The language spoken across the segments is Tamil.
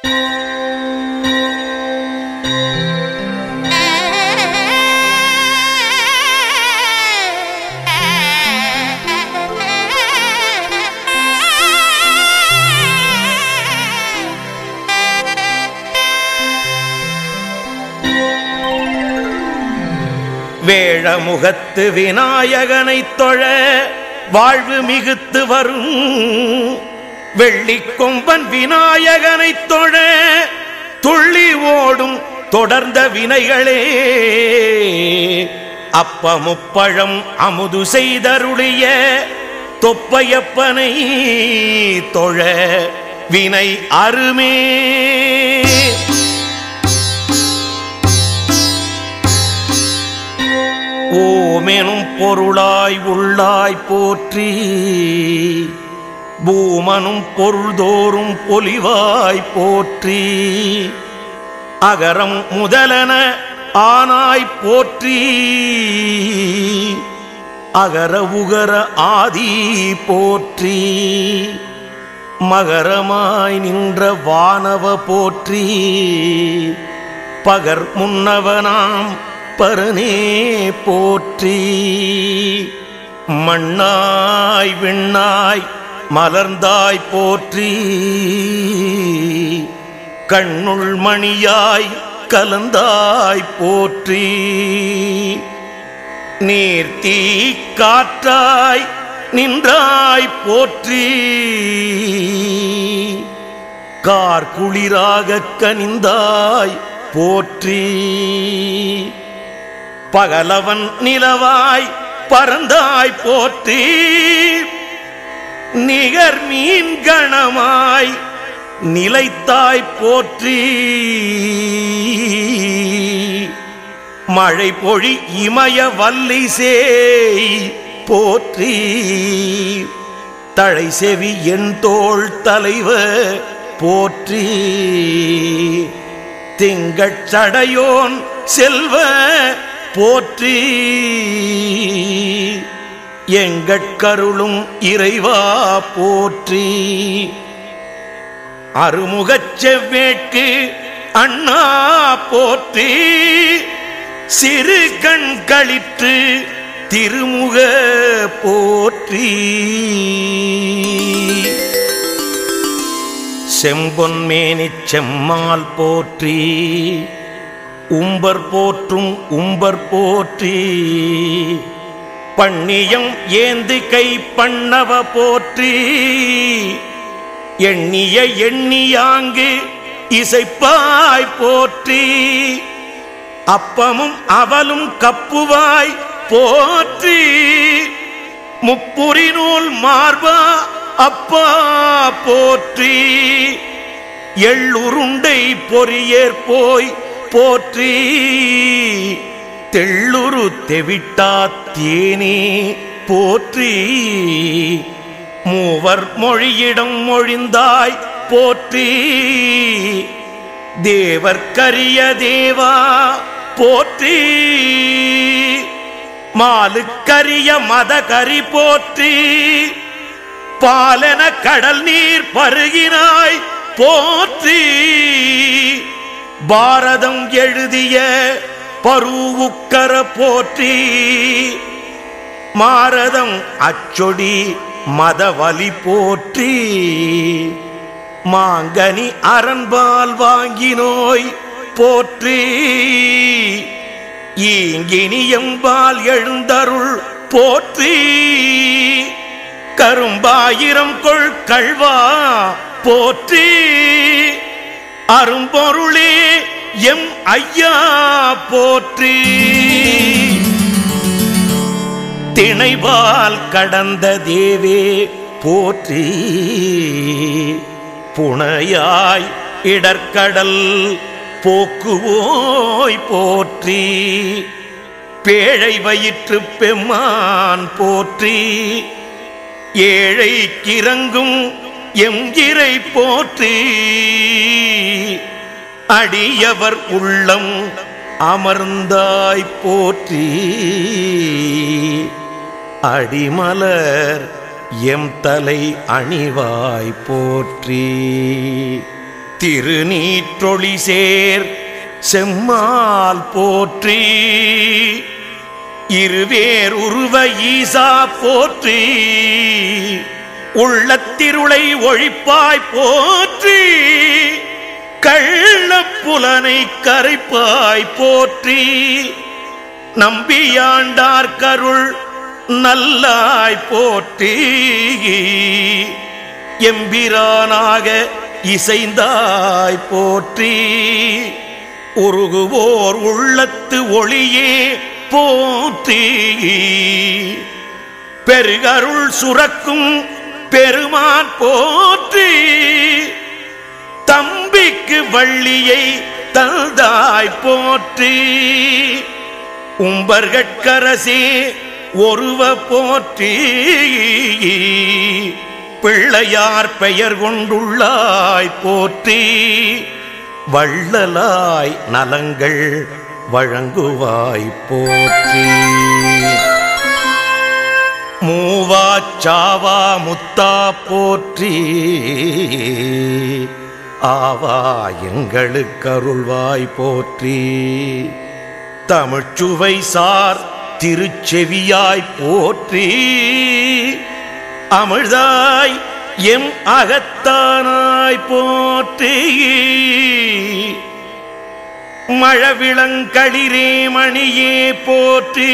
வேழமுகத்து விநாயகனைத் தொழ வாழ்வு மிகுத்து வரும் வெள்ளிக் கொம்பன் விநாயகனைத் தொழ துள்ளி ஓடும் தொடர்ந்த வினைகளே அப்பமுப்பழம் அமுது செய்தருளிய தொப்பையப்பனை தொழ வினை அருமே ஓமெனும் பொருளாய் உள்ளாய் போற்றி பூமனும் பொருள்தோறும் பொலிவாய் போற்றி அகரம் முதலன ஆனாய் போற்றி அகர உகர ஆதி போற்றி மகரமாய் நின்ற வானவ போற்றி பகர் முன்னவனாம் பரனே போற்றி மண்ணாய் விண்ணாய் மலர்ந்தாய் போற்றி கண்ணுள் மணியாய் கலந்தாய் போற்றி நீர்த்தீ காற்றாய் நின்றாய் போற்றி கார் குளிராக கனிந்தாய் போற்றி பகலவன் நிலவாய் பறந்தாய் போற்றி நிகர் மீன் கணமாய் நிலைத்தாய் போற்றி மழை பொழி இமய வல்லை சேய் போற்றி தழை செவி என் தோள் தலைவ போற்றி திங்கட் சடையோன் செல்வ போற்றி எங்கட்கருளும் இறைவா போற்றி அருமுகச் செவ்வேட்கு அண்ணா போற்றி சிறு கண் களிற்று திருமுக போற்றி செம்பொன்மேனிச் செம்மால் போற்றி உம்பர் போற்றும் உம்பர் போற்றி பண்ணியம் ஏந்து கை பண்ணவ போற்றி எண்ணிய எண்ணியாங்கு இசைப்பாய் போற்றி அப்பமும் அவலும் கப்புவாய் போற்றி முப்புரி நூல் மார்பா அப்பா போற்றி எள்ளுருண்டை பொறியேற் போய் போற்றி தெள்ளுரு தெவிட்டா தேனே போற்றி மூவர் மொழியிடம் மொழிந்தாய் போற்றி தேவர்க்கரிய தேவா போற்றி மாலுக்கரிய மதகரி போற்றி பாலன கடல் நீர் பருகினாய் போற்றி பாரதம் எழுதிய பருவுக்கர போற்றி மாரதம் அச்சொடி மதவலி போற்றி மாங்கனி அரண்பால் வாங்கினோய் போற்றி ஈங்கினியம்பால் எழுந்தருள் போற்றி கரும்பாயிரம் கொள் கழ்வா போற்றி அரும்பொருளே எம் ஐயா போற்றி திணைவால் கடந்த தேவே போற்றி புனையாய் இடர்கடல் போக்குவோய் போற்றி பேழை வயிற்று பெம்மான் போற்றி ஏழை கிறங்கும் எம் இறை போற்றி அடியவர் உள்ளம் அமர்ந்தாய் போற்றி அடிமலர் எம் தலை அணிவாய் போற்றி திருநீற்றொளி சேர் செம்மால் போற்றி இருவேர் உருவ ஈசா போற்றி உள்ளத்திருளை ஒழிப்பாய் போற்றி கள்ளப்புலனை கரைப்பாய் போற்றி நம்பியாண்டார் கருள் நல்லாய் போற்றி எம்பிரானாக இசைந்தாய் போற்றி உருகுவோர் உள்ளத்து ஒளியே போற்றி பெருகருள் சுரக்கும் பெருமான் போற்றி தம்பிக்கு வள்ளியை தந்தாய் போற்றி உம்பர்கட்கரசே ஒருவ போற்றி பிள்ளையார் பெயர் கொண்டுள்ளாய் போற்றி வள்ளலாய் நலங்கள் வழங்குவாய் போற்றி மூவாச்சாவா முத்தா போற்றி ஆவா எங்களுக்கு அருள்வாய் போற்றி தமிழ்ச்சுவை சார் திருச்செவியாய் போற்றி அமிழ்தாய் எம் அகத்தானாய் போற்றி மழவிளங்களிரே மணியே போற்றி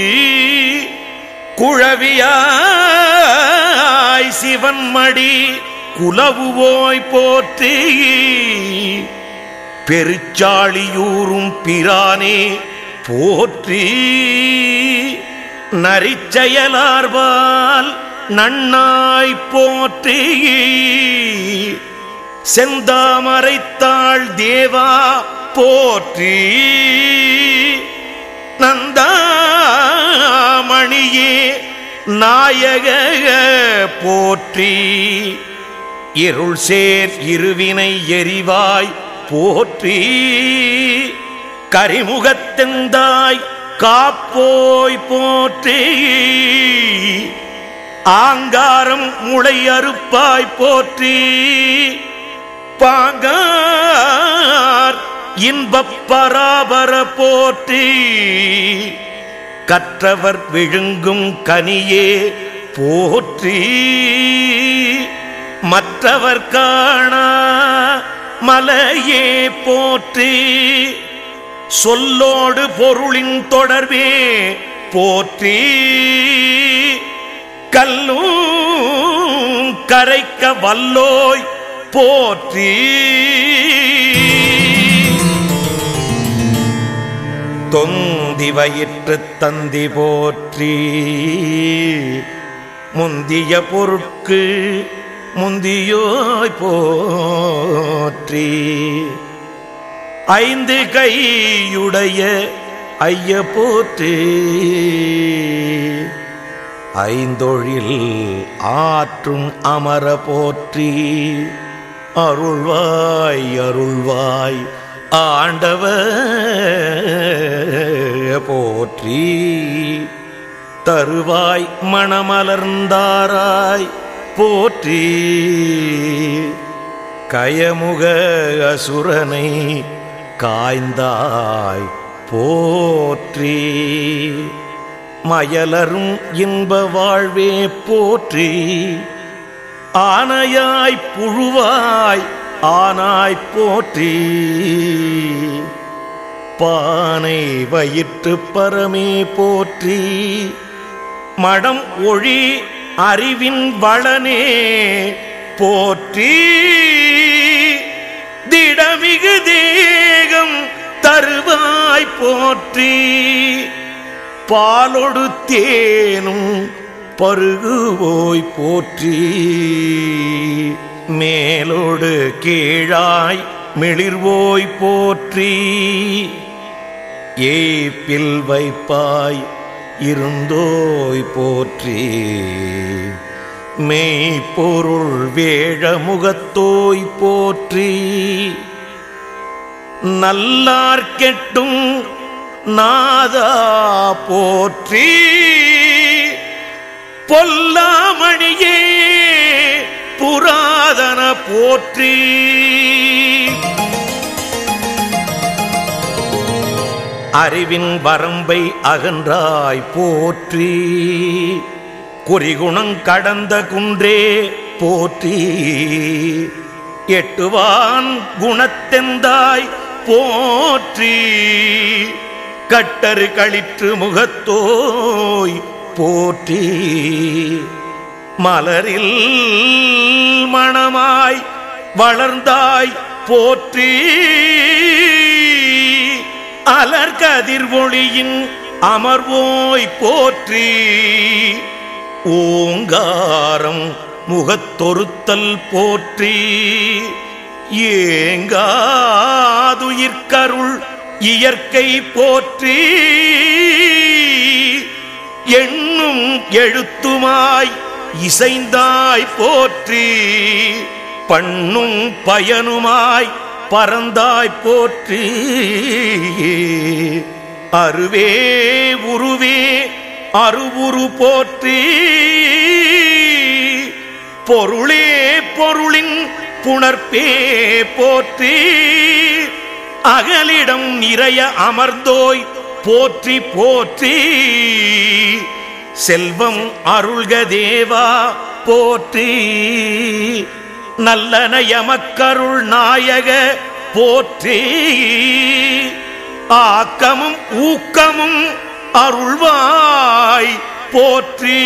குழவியாய் சிவன்மடி குலவுவோய் போற்றி பெருச்சாளியூரும் பிரானே போற்றி நரிச்செயலார்வால் நன்னாய் போற்றி செந்தாமரைத்தாள் தேவா போற்றி நந்தாமணியே நாயக போற்றி இருள் சேர் இருவினை எரிவாய் போற்றி கரிமுகத்தெந்தாய் காப்போய் போற்றி ஆங்காரம் முளை அறுப்பாய் போற்றி பாங்கார் இன்பப் பராபர போற்றி கற்றவர் விழுங்கும் கனியே போற்றி மற்றவர் காணா மலையே போற்றி சொல்லோடு பொருளின் தொடர்பே போற்றி கல்லும் கரைக்க வல்லோய் போற்றி தொந்தி வயிற்று தந்தி போற்றி முந்திய பொருட்கு முந்தியோய் போற்றி ஐந்து கையுடைய ஐய போற்றி ஐந்தொழில் ஆற்றும் அமர போற்றி அருள்வாய் அருள்வாய் ஆண்டவ போற்றி தருவாய் மணமலர்ந்தாராய் போற்றி கயமுக அசுரனை காய்ந்தாய் போற்றி மயலரும் இன்ப வாழ்வே போற்றி ஆனையாய் புழுவாய் ஆனாய் போற்றி பானை வயிற்று பரமே போற்றி மடம் ஒழி அறிவின் வளனே போற்றி திடமிகு தேகம் தருவாய் போற்றி பாலொடு தேனும் பருகுவோய் போற்றி மேலோடு கீழாய் மிளிர்வோய் போற்றி ஏப்பில் வைப்பாய் இருந்தோய் போற்றி மெய்ப்பொருள் வேழமுகத்தோய் போற்றி நல்லார் கெட்டும் நாதா போற்றி பொல்லாமணியே புராதனனே அழியாதன போற்றி அறிவின் வரம்பை அகன்றாய் போற்றி குறிகுணம் கடந்த குன்றே போற்றி எட்டுவான் குணத்தெந்தாய் போற்றி கட்டரு களிற்று முகத்தோய் போற்றி மலரில் மணமாய் வளர்ந்தாய் போற்றி அலர்கதிர் ஒளியின் அமர்வோய் போற்றி ஓங்காரம் முகத்தொருத்தல் போற்றி ஏங்காதுயிர்கருள் இயற்கை போற்றி எண்ணும் எழுத்துமாய் இசைந்தாய் போற்றி பண்ணும் பயனுமாய் பறந்தாய் போற்றி அருவே உருவே அருவுரு போற்றி பொருளே பொருளின் புணர்ப்பே போற்றி அகலிடம் நிறைய அமர்ந்தோய் போற்றி போற்றி செல்வம் அருள்க தேவா போற்றி நல்லன எமக்கருள் நாயக போற்றி ஆக்கமும் ஊக்கமும் அருள்வாய் போற்றி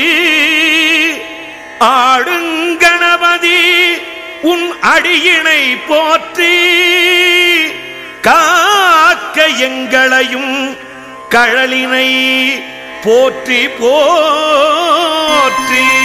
ஆடுங்கணபதி உன் அடியினை போற்றி காக்க எங்களையும் கழலினை போற்றி போற்றி